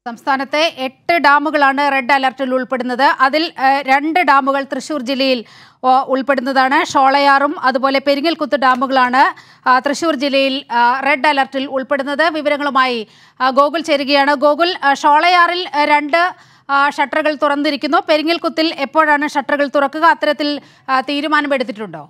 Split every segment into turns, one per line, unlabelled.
സംസ്ഥാനത്തെ എട്ട് ഡാമുകളാണ് റെഡ് അലർട്ടിൽ ഉൾപ്പെടുന്നത് അതിൽ ഏഹ്, രണ്ട് ഡാമുകൾ തൃശൂർ ജില്ലയിൽ ഓ, ഉൾപ്പെടുന്നതാണ് ഷോളയാറും അതുപോലെ പെരിങ്ങൽകുത്ത് ഡാമുകളാണ് ആ, തൃശൂർ ജില്ലയിൽ ആ, റെഡ് അലർട്ടിൽ ഉൾപ്പെടുന്നത് വിവരങ്ങളുമായി ആ, ഗോകുൽ ചേരുകയാണ് ഗോകുൽ ആ, ഷോളയാറിൽ ആ, രണ്ട് ആ, ഷട്ടറുകൾ തുറന്നിരിക്കുന്നു പെരിങ്ങൽകുത്തിൽ എപ്പോഴാണ് ഷട്ടറുകൾ തുറക്കുക അത്തരത്തിൽ ആ, തീരുമാനമെടുത്തിട്ടുണ്ടോ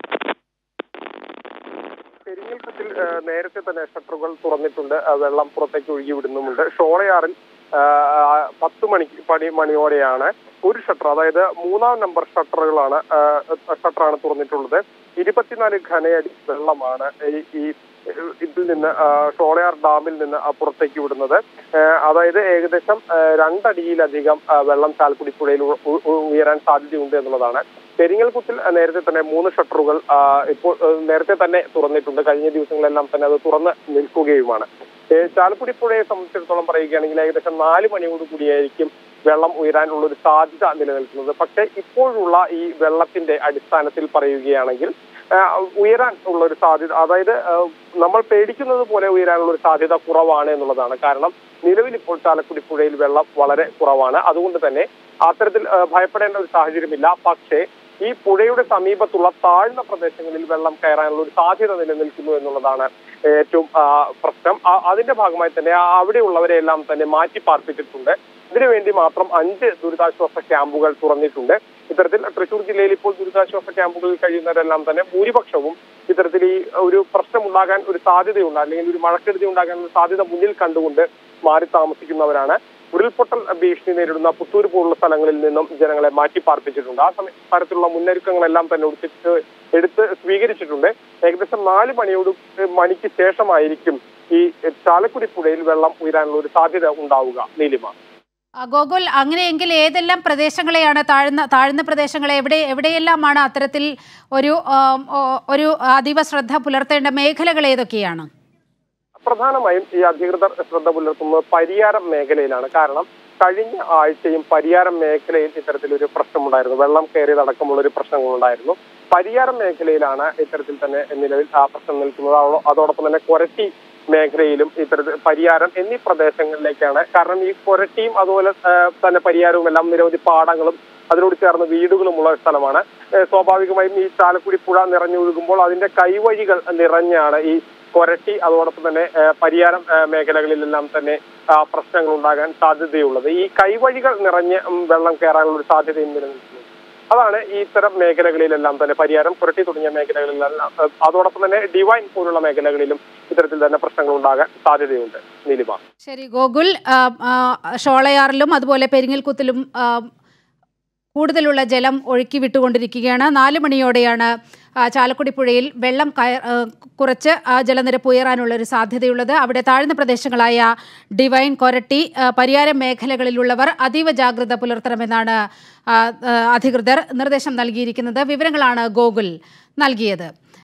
പെരിങ്ങൽകുത്തിൽ ആ, നേരത്തെ തന്നെ ഷട്ടറുകൾ തുറന്നിട്ടുണ്ട് ആ, വെള്ളം പുറത്തേക്ക് ഒഴുകി വിടുന്നുമുണ്ട് ഷോളയാറിൽ ആ, പത്ത് മണിക്ക് പണി മണിയോടെയാണ് ഒരു ഷട്ടർ അതായത് മൂന്നാം നമ്പർ ഷട്ടറുകളാണ് ആ, ഷട്ടറാണ് തുറന്നിട്ടുള്ളത് ഇരുപത്തിനാല് ഘനയടി വെള്ളമാണ് ഈ- ഈ ഇതിൽ നിന്ന് ആ, ഷോളയാർ ഡാമിൽ നിന്ന് ആ, പുറത്തേക്ക് വിടുന്നത് ആ, അതായത് ഏകദേശം ആ, രണ്ടടിയിലധികം ആ, വെള്ളം ചാലക്കുടി പുഴയിൽ ഉ- ഉ- ഉ- ഉയരാൻ സാധ്യതയുണ്ട് എന്നുള്ളതാണ് പെരിങ്ങൽകുത്തിൽ ആ, നേരത്തെ തന്നെ മൂന്ന് ഷട്ടറുകൾ ആ, ഇപ്പോൾ ആ, നേരത്തെ തന്നെ തുറന്നിട്ടുണ്ട് കഴിഞ്ഞ ദിവസങ്ങളെല്ലാം തന്നെ അത് തുറന്ന് നിൽക്കുകയുമാണ് ഏ, ചാലക്കുടി പുഴയെ സംബന്ധിച്ചിടത്തോളം പറയുകയാണെങ്കിൽ ഏകദേശം നാല് മണിയോട് കൂടിയായിരിക്കും വെള്ളം ഉയരാനുള്ള ഒരു സാധ്യത നിലനിൽക്കുന്നത് പക്ഷേ ഇപ്പോഴുള്ള ഈ വെള്ളത്തിന്റെ അടിസ്ഥാനത്തിൽ പറയുകയാണെങ്കിൽ ആ, ഉയരാൻ ഉള്ള ഒരു സാധ്യത അതായത് ആ, നമ്മൾ പേടിക്കുന്നത് പോലെ ഉയരാനുള്ള ഒരു സാധ്യത കുറവാണ് എന്നുള്ളതാണ് കാരണം നിലവിൽ ഇപ്പോൾ ചാലക്കുടി പുഴയിൽ വെള്ളം വളരെ കുറവാണ് അതുകൊണ്ട് തന്നെ അത്തരത്തിൽ ആ, ഭയപ്പെടേണ്ട ഒരു സാഹചര്യമില്ല പക്ഷേ ഈ പുഴയുടെ സമീപത്തുള്ള താഴ്ന്ന പ്രദേശങ്ങളിൽ വെള്ളം കയറാനുള്ള ഒരു സാധ്യത നിലനിൽക്കുന്നു എന്നുള്ളതാണ് ഏറ്റവും ആ, പ്രശ്നം ആ- അതിന്റെ ഭാഗമായി തന്നെ ആ- അവിടെയുള്ളവരെ എല്ലാം തന്നെ മാറ്റി പാർപ്പിച്ചിട്ടുണ്ട് ഇതിനുവേണ്ടി മാത്രം അഞ്ച് ദുരിതാശ്വാസ ക്യാമ്പുകൾ തുറന്നിട്ടുണ്ട് ഇത്തരത്തിൽ തൃശൂർ ജില്ലയിൽ ഇപ്പോൾ ദുരിതാശ്വാസ ക്യാമ്പുകളിൽ കഴിയുന്നവരെല്ലാം തന്നെ ഭൂരിപക്ഷവും ഇത്തരത്തിൽ ഈ ഒരു പ്രശ്നം ഉണ്ടാകാൻ ഒരു സാധ്യതയുണ്ട് അല്ലെങ്കിൽ ഒരു മഴക്കെടുതി ഉണ്ടാകാൻ ഒരു സാധ്യത മുന്നിൽ കണ്ടുകൊണ്ട് മാറി താമസിക്കുന്നവരാണ് ഉരുൾപൊട്ടൽ ഭീഷണി നേരിടുന്ന പുത്തൂർ പോലുള്ള സ്ഥലങ്ങളിൽ നിന്നും ജനങ്ങളെ മാറ്റി പാർപ്പിച്ചിട്ടുണ്ട് ആ സമയ തരത്തിലുള്ള മുന്നൊരുക്കങ്ങളെല്ലാം തന്നെ എടുത്തിട്ട് എടുത്ത് സ്വീകരിച്ചിട്ടുണ്ട് ഏകദേശം നാല് മണിയോട് മണിക്ക് ശേഷമായിരിക്കും ഈ ചാലക്കുടി പുഴയിൽ വെള്ളം ഉയരാനുള്ള ഒരു സാധ്യത ഉണ്ടാവുക നീലിമ
ആ, ഗോകുൽ അങ്ങനെയെങ്കിൽ ഏതെല്ലാം പ്രദേശങ്ങളെയാണ് താഴ്ന്ന താഴ്ന്ന പ്രദേശങ്ങളെ എവിടെ എവിടെയെല്ലാമാണ് അത്തരത്തിൽ ഒരു ആം, ഓ- ഒരു അതീവ ശ്രദ്ധ പുലർത്തേണ്ട മേഖലകൾ ഏതൊക്കെയാണ്
പ്രധാനമായും ഈ അധികൃതർ ശ്രദ്ധ പുലർത്തുന്നത് പരിയാരം മേഖലയിലാണ് കാരണം കഴിഞ്ഞ ആഴ്ചയും പരിയാരം മേഖലയിൽ ഇത്തരത്തിലൊരു പ്രശ്നമുണ്ടായിരുന്നു വെള്ളം കയറിയതടക്കമുള്ള ഒരു പ്രശ്നങ്ങളുണ്ടായിരുന്നു പരിയാരം മേഖലയിലാണ് ഇത്തരത്തിൽ തന്നെ നിലവിൽ ആ പ്രശ്നം നിൽക്കുന്നത് അതോ- അതോടൊപ്പം തന്നെ കൊരട്ടി മേഖലയിലും ഇത്തരത്തിൽ പരിയാരം എന്നീ പ്രദേശങ്ങളിലേക്കാണ് കാരണം ഈ കൊരട്ടിയും അതുപോലെ ആ, തന്നെ പരിയാരവും എല്ലാം നിരവധി പാടങ്ങളും അതിനോട് ചേർന്ന് വീടുകളുമുള്ള ഒരു സ്ഥലമാണ് ഏഹ് സ്വാഭാവികമായും ഈ ചാലക്കുടി പുഴ നിറഞ്ഞൊഴുകുമ്പോൾ അതിന്റെ കൈവഴികൾ നിറഞ്ഞാണ് ഈ കൊരട്ടി അതോടൊപ്പം തന്നെ ഏഹ് പരിയാരം ഏഹ് മേഖലകളിലെല്ലാം തന്നെ ആ, പ്രശ്നങ്ങൾ ഉണ്ടാകാൻ സാധ്യതയുള്ളത് ഈ കൈവഴികൾ നിറഞ്ഞ് ഉം, വെള്ളം കയറാനുള്ള ഒരു സാധ്യതയും നിലനിൽക്കുന്നു അതാണ് ഈ ഇത്തരം മേഖലകളിലെല്ലാം തന്നെ പരിയാരം പുരട്ടി തുടങ്ങിയ മേഖലകളിലെല്ലാം ഏഹ് അതോടൊപ്പം തന്നെ ഡിവൈൻ പോലുള്ള മേഖലകളിലും ഇത്തരത്തിൽ തന്നെ പ്രശ്നങ്ങൾ ഉണ്ടാകാൻ സാധ്യതയുണ്ട് നീലിമ
ശരി ഗോകുൽ ആ, ആ, ഷോളയാറിലും അതുപോലെ പെരിങ്ങൽകുത്തിലും ആ, കൂടുതലുള്ള ജലം ഒഴുക്കി വിട്ടുകൊണ്ടിരിക്കുകയാണ് നാല് മണിയോടെയാണ് ആ, ചാലക്കുടി പുഴയിൽ വെള്ളം കയ- ആ, കുറച്ച് ആ ജലനിരപ്പ് ഉയരാനുള്ള ഒരു സാധ്യതയുള്ളത് അവിടെ താഴ്ന്ന പ്രദേശങ്ങളായ ഡിവൈൻ കൊരട്ടി ആ, പരിയാരം മേഖലകളിലുള്ളവർ അതീവ ജാഗ്രത പുലർത്തണമെന്നാണ് ആ, ആ, അധികൃതർ നിർദ്ദേശം നൽകിയിരിക്കുന്നത് വിവരങ്ങളാണ് ഗോകുൽ നൽകിയത്